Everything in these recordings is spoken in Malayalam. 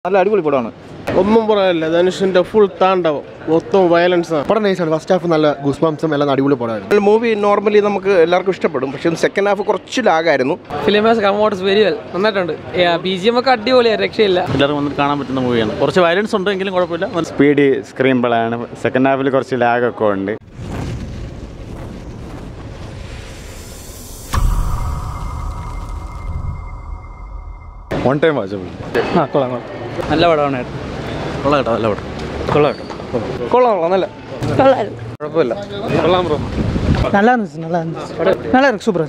നല്ല അടിപൊളി പടമാണ് ഒന്നും പറയാനില്ല ധനുഷിന്റെ ഫുൾ താണ്ഡവം മൊത്തം വയലൻസ് ആണ് പടം നൈസാണ് ഫസ്റ്റ് ഹാഫ് നല്ല ഗൂസ് ബംസും എല്ലാം അടിപൊളി പടമായിരുന്നു മൂവി നോർമലി നമുക്ക് എല്ലാവർക്കും ഇഷ്ടപ്പെടും പക്ഷേ സെക്കൻഡ് ഹാഫ് കുറച്ച് ലാഗായിരുന്നു film has come out very well നന്നായിട്ടുണ്ട് ബി ജി എം ഒക്കെ അടിപൊളിയാണ് രക്ഷയില്ല എല്ലാവർക്കും വന്നിട്ട് കാണാൻ പറ്റുന്ന മൂവിയാണ് കുറച്ച് വയലൻസ് ഉണ്ട് എങ്കിലും കുഴപ്പമില്ല നല്ല സ്പീഡ് സ്ക്രീൻ പ്ലേ ആണ് സെക്കൻഡ് ഹാഫിൽ കുറച്ച് ലാഗൊക്കെ ഉണ്ട് വൺ ടൈം വാച്ചബിൾ ആ കൊള്ളാം കൊള്ളാം നല്ല പടമാണ് കൊള്ളാം കേട്ടോ നല്ല പടം കൊള്ളാം കേട്ടോ കൊള്ളാം കൊള്ളാം നല്ല കുഴപ്പമില്ല നല്ല നല്ല സൂപ്പർ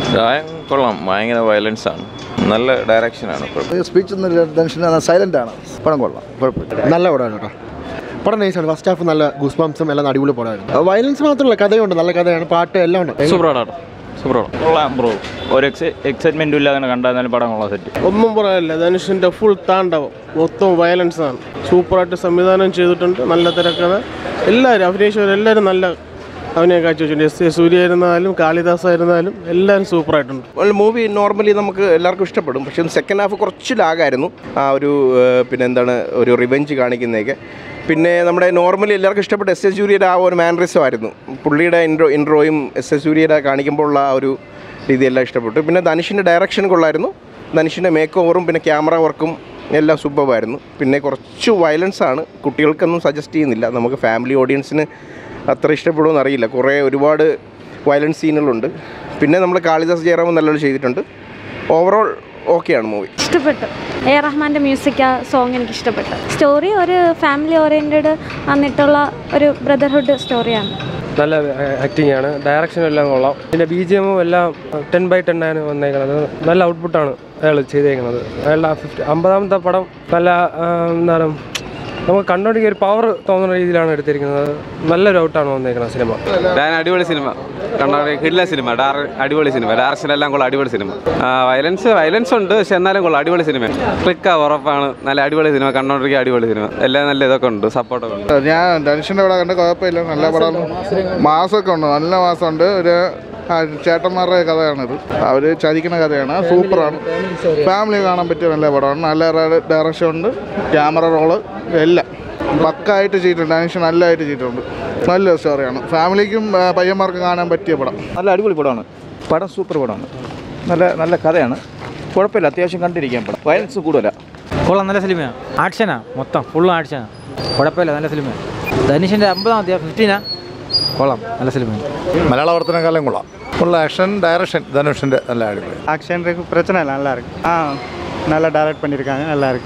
കൊള്ളാം ഭയങ്കര വയലൻസ് ആണ് നല്ല ഡയറക്ഷനാണ് സ്പീച്ച് ഒന്നും ടെൻഷൻ സൈലന്റ് ആണ് പടം കൊള്ളാം കുഴപ്പമില്ല നല്ല പടമാണ് കേട്ടോ പടം നൈസാണ് ഫസ്റ്റ് ഹാഫ് നല്ല ഗൂസ് ബംസും എല്ലാം അടിപൊളി പടമായിരുന്നു വയലൻസ് മാത്രമല്ല കഥയുണ്ട് നല്ല കഥയാണ് പാട്ട് എല്ലാം ഉണ്ട് സൂപ്പർ പടം കേട്ടോ സൂപ്പർ പടം കൊള്ളാം ബ്രോ ഒരു എക്സൈറ്റ്മെൻറ്റും ഇല്ലാതെ കണ്ടാൽ പടം കൊള്ളാം സെറ്റ് ഒന്നും പറയാനില്ല ധനുഷിന്റെ ഫുൾ താണ്ഡവം മൊത്തം വയലൻസ് ആണ് സൂപ്പറായിട്ട് സംവിധാനം ചെയ്തിട്ടുണ്ട് നല്ല തിരക്കഥ എല്ലാവരും അഭിനയിച്ചവർ എല്ലാവരും നല്ല അഭിനയം കാഴ്ചവെച്ചിട്ടുണ്ട് എസ് എ സൂര്യ ആയിരുന്നാലും കാളിദാസ് ആയിരുന്നാലും എല്ലാവരും സൂപ്പറായിട്ടുണ്ട് മൂവി നോർമലി നമുക്ക് എല്ലാവർക്കും ഇഷ്ടപ്പെടും പക്ഷേ സെക്കൻഡ് ഹാഫ് കുറച്ച് ലാഗായിരുന്നു ആ ഒരു ഏഹ്, പിന്നെ എന്താണ് ഒരു റിവെഞ്ച് കാണിക്കുന്നതൊക്കെ പിന്നെ നമ്മുടെ നോർമലി എല്ലാവർക്കും ഇഷ്ടപ്പെട്ട എസ് എസ് സൂര്യയുടെ ആ ഒരു മാനറിസം ആയിരുന്നു പുള്ളിയുടെ ഇൻട്രോ ഇൻട്രോയും എസ് എസ് സൂര്യയുടെ കാണിക്കുമ്പോഴുള്ള ആ ഒരു രീതിയെല്ലാം ഇഷ്ടപ്പെട്ടു പിന്നെ ധനുഷിൻ്റെ ഡയറക്ഷൻ കൊള്ളായിരുന്നു ധനുഷിൻ്റെ മേക്ക് ഓവറും പിന്നെ ക്യാമറ വർക്കും എല്ലാം സൂപ്പറായിരുന്നു പിന്നെ കുറച്ച് വയലൻസ് ആണ് കുട്ടികൾക്കൊന്നും സജസ്റ്റ് ചെയ്യുന്നില്ല നമുക്ക് ഫാമിലി ഓഡിയൻസിന് അത്ര ഇഷ്ടപ്പെടുമെന്ന് അറിയില്ല കുറേ ഒരുപാട് വയലൻസ് സീനുകളുണ്ട് പിന്നെ നമ്മൾ കാളിദാസ് ജയറാമൻ നല്ലോണം ചെയ്തിട്ടുണ്ട് ഓവറോൾ ഓക്കെയാണ് മൂവി ഇഷ്ടപ്പെട്ടു എ റഹ്മാൻ്റെ മ്യൂസിക് ആ സോങ് എനിക്ക് ഇഷ്ടപ്പെട്ടു സ്റ്റോറി ഒരു ഫാമിലി ഓറിയൻറ്റഡ് വന്നിട്ടുള്ള ഒരു ബ്രദർഹുഡ് സ്റ്റോറിയാണ് നല്ല ആക്ടിംഗ് ആണ് ഡയറക്ഷനും എല്ലാം കൊള്ളാം പിന്നെ ബി ജി എമ്മും എല്ലാം ടെൻ ബൈ ടെൻ ആണ് വന്നേക്കുന്നത് നല്ല ഔട്ട്പുട്ടാണ് അയാൾ ചെയ്തേക്കുന്നത് അയാളുടെ ഫിഫ്റ്റി അമ്പതാമത്തെ പടം നല്ല ആ, എന്താണ് നമുക്ക് കണ്ടോണ്ടിരിക്കുക ഒരു പവർ തോന്നുന്ന രീതിയിലാണ് എടുത്തിരിക്കുന്നത് നല്ലൊരു ഔട്ടാണ് വന്നേക്കുന്നത് സിനിമ ഞാൻ അടിപൊളി സിനിമ കണ്ടോടെ കിടില സിനിമ ഡാർ അടിപൊളി സിനിമ ഡയറക്ഷൻ എല്ലാം കൊള്ളാം അടിപൊളി സിനിമ വയലൻസ് വയലൻസ് ഉണ്ട് പക്ഷെ എന്നാലും കൊള്ളാം അടിപൊളി സിനിമ ക്ലിക്കാ ഉറപ്പാണ് നല്ല അടിപൊളി സിനിമ കണ്ടോണ്ടിരിക്കുക അടിപൊളി സിനിമ എല്ലാം നല്ല ഇതൊക്കെ ഉണ്ട് സപ്പോർട്ടൊക്കെ ഉണ്ട് ഞാൻ ധനുഷിന്റെ ഇവിടെ കണ്ട് കുഴപ്പമില്ല നല്ല പടം മാസമൊക്കെ ഉണ്ട് നല്ല മാസമുണ്ട് ഒരു ആ, ചേട്ടന്മാരുടെ കഥയാണിത് അവർ ചതിക്കുന്ന കഥയാണ് സൂപ്പറാണ് ഫാമിലി കാണാൻ പറ്റിയ നല്ല പടമാണ് നല്ല ഡയറക്ഷൻ ഉണ്ട് ക്യാമറ റോള് എല്ലാം പക്കായിട്ട് ചെയ്തിട്ടുണ്ട് ധനുഷ് നല്ലതായിട്ട് ചെയ്തിട്ടുണ്ട് നല്ലൊരു സ്റ്റോറിയാണ് ഫാമിലിക്കും ആ, പയ്യന്മാർക്കും കാണാൻ പറ്റിയ പടം നല്ല അടിപൊളി പടമാണ് പടം സൂപ്പർ പടമാണ് നല്ല നല്ല കഥയാണ് കുഴപ്പമില്ല അത്യാവശ്യം കണ്ടിരിക്കാൻ പടം വയലൻസ് കൂടുതലാണ് കൊള്ളാം നല്ല സിനിമയാണ് ആക്ഷനാ മൊത്തം ഫുള്ള് ആക്ഷനാ കുഴപ്പമില്ല നല്ല സിനിമയാണ് ധനുഷിൻ്റെ അമ്പതാമത്തെ ഫിഫ്റ്റീനാ കൊള്ളാം നല്ല സിനിമയാണ് മലയാള വർത്തനകാലം കൊള്ളാം ഉള്ള ആക്ഷൻ ഡയറക്ഷൻ ധനുഷിന്റെ നല്ല അടിപൊളി ஆக்ஷன் இருக்கு பிரச்சனை இல்லை நல்லா இருக்கு ஆ நல்லா டைரக்ட் பண்ணியிருக்காங்க நல்லா இருக்கு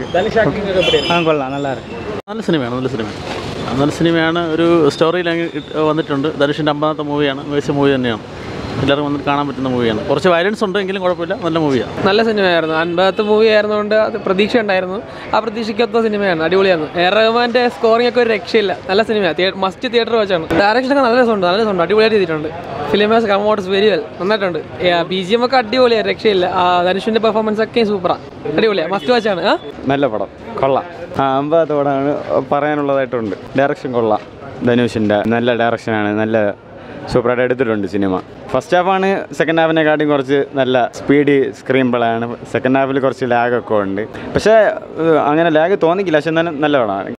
ஆ கொள்ளலாம் நல்லா இருக்கு നല്ല സിനിമയാണ് നല്ല സിനിമയാണ് നല്ല സിനിമയാണ് ഒരു സ്റ്റോറി ലൈൻ വന്നിട്ടുണ്ട് ധനുഷിൻ്റെ അമ്പതാമത്തെ മൂവിയാണ് മികച്ച മൂവി തന്നെയാണ് എല്ലാവർക്കും വന്നിട്ട് കാണാൻ പറ്റുന്ന മൂവിയാണ് കുറച്ച് വയലൻസ് ഉണ്ട് എങ്കിലും കുഴപ്പമില്ല നല്ല മൂവിയാണ് നല്ല സിനിമയായിരുന്നു അൻപതത്തെ മൂവി ആയിരുന്നുകൊണ്ട് അത് പ്രതീക്ഷ ഉണ്ടായിരുന്നു ആ പ്രതീക്ഷിക്കാത്ത സിനിമയാണ് അടിപൊളിയായിരുന്നു എ റഹ്മാന്റെ സ്കോറിംഗ് ഒക്കെ ഒരു രക്ഷയില്ല നല്ല സിനിമയാണ് മസ്റ്റ് തിയേറ്റർ വെച്ചാണ് ഡയറക്ഷൻ ഒക്കെ നല്ല രസമുണ്ട് നല്ല രസമുണ്ട് അടിപൊളിയായിട്ട് ചെയ്തിട്ടുണ്ട് film has come out very well നന്നായിട്ടുണ്ട് ബി ജി എം ഒക്കെ അടിപൊളിയാണ് രക്ഷയില്ല ആ, ധനുഷിന്റെ പെർഫോമൻസ് ഒക്കെ സൂപ്പറാണ് അടിപൊളിയാണ് മസ്റ്റ് വാച്ചാണ് ആ നല്ല പടം കൊള്ളാം ആ അമ്പതാമത്തെ പടമാണ് പറയാനുള്ളതായിട്ടുണ്ട് ഡയറക്ഷൻ കൊള്ളാം ധനുഷിൻ്റെ നല്ല ഡയറക്ഷനാണ് നല്ല സൂപ്പറായിട്ട് എടുത്തിട്ടുണ്ട് സിനിമ ഫസ്റ്റ് ഹാഫാണ് സെക്കൻഡ് ഹാഫിനെക്കാട്ടും കുറച്ച് നല്ല സ്പീഡ് സ്ക്രീൻ പ്ലേ ആണ് സെക്കൻഡ് ഹാഫിൽ കുറച്ച് ലാഗൊക്കെ ഉണ്ട് പക്ഷേ ഏഹ്, അങ്ങനെ ലാഗ് തോന്നിക്കില്ല പക്ഷെ എന്നാലും നല്ല പടമാണ്